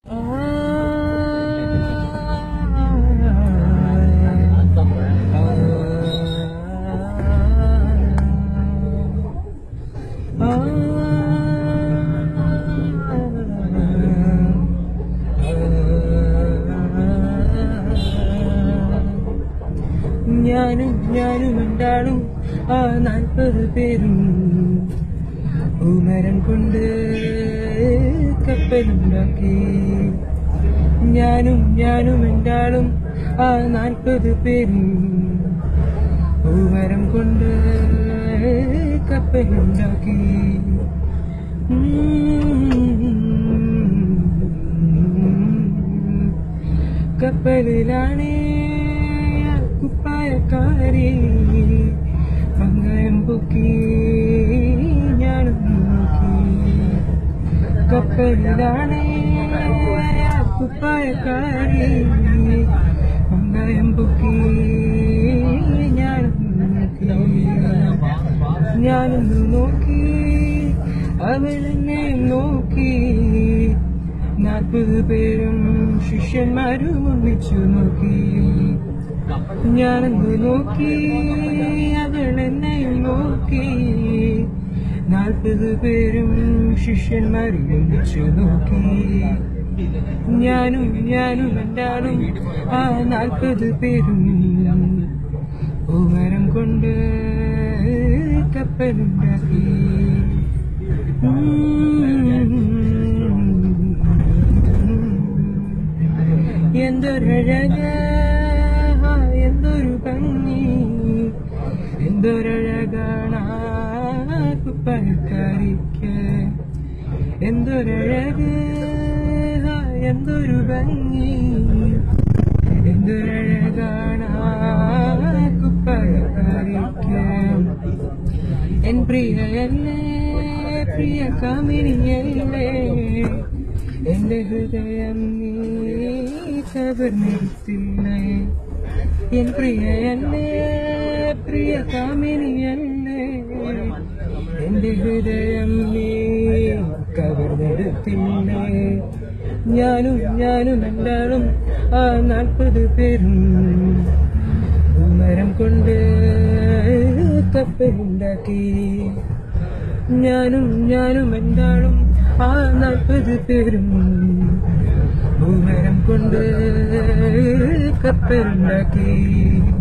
ഞാനും ഞാനും ഉണ്ടാളും ആ നാൽപ്പത് പേരും പൂമരം കൊണ്ട് കപ്പലുണ്ടാക്കി ഞാനും ഞാനും ഉണ്ടാളും ആ നാൽപ്പത് പേരും പൂമരം കൊണ്ട് കപ്പലുണ്ടാക്കി കപ്പലിലാണ് കുപ്പായക്കാരി പങ്കയം പൊക്കി ഞാനും നോക്കി കപ്പലിലാണ് കുപ്പായക്കാരി പങ്കയം പൊക്കി ഞാനും നോക്കി ഞാനൊന്ന് നോക്കി അവളെന്നെ നോക്കി നാൽപ്പത് പേരും ശിഷ്യന്മാരും ഒന്നിച്ചു നോക്കി ഞാനൊന്ന് നോക്കി അവളെന്നെയും നോക്കി നാൽപ്പത് പേരും ശിഷ്യന്മാരും ഒന്നിച്ചു നോക്കി ഞാനും ഞാനും എന്താളും ആ നാൽപ്പത് പേരും പൂമരം കൊണ്ട് കപ്പലുണ്ടാക്കി എന്തൊരഴക എന്തൊരു ഭംഗി എന്തൊരഴകാണ കുപ്പഴക്കാരിക്ക് എന്തൊരഴക എന്തൊരു ഭംഗി എന്തൊരഴകാണ കുപ്പഴക്കാരിക്ക് എൻ പ്രിയയല്ലേ പ്രിയ കാമിനിയല്ലേ എന്റെ ഹൃദയം നീ കവർന്നിരുത്തില്ലേ എൻ പ്രിയയല്ലേ പ്രിയ കാമിനിയല്ലേ എന്റെ ഹൃദയം നീ കവർന്നെടുത്തില്ലേ ഞാനും ഞാനും എന്താളും ആ നാൽപ്പത് പേരും മരം കൊണ്ട് കപ്പലുണ്ടാക്കി ഞാനും ഞാനും എന്താളും ആ നാൽപ്പത് പേരും ഭൂമരം കൊണ്ട് കപ്പലുണ്ടാക്കി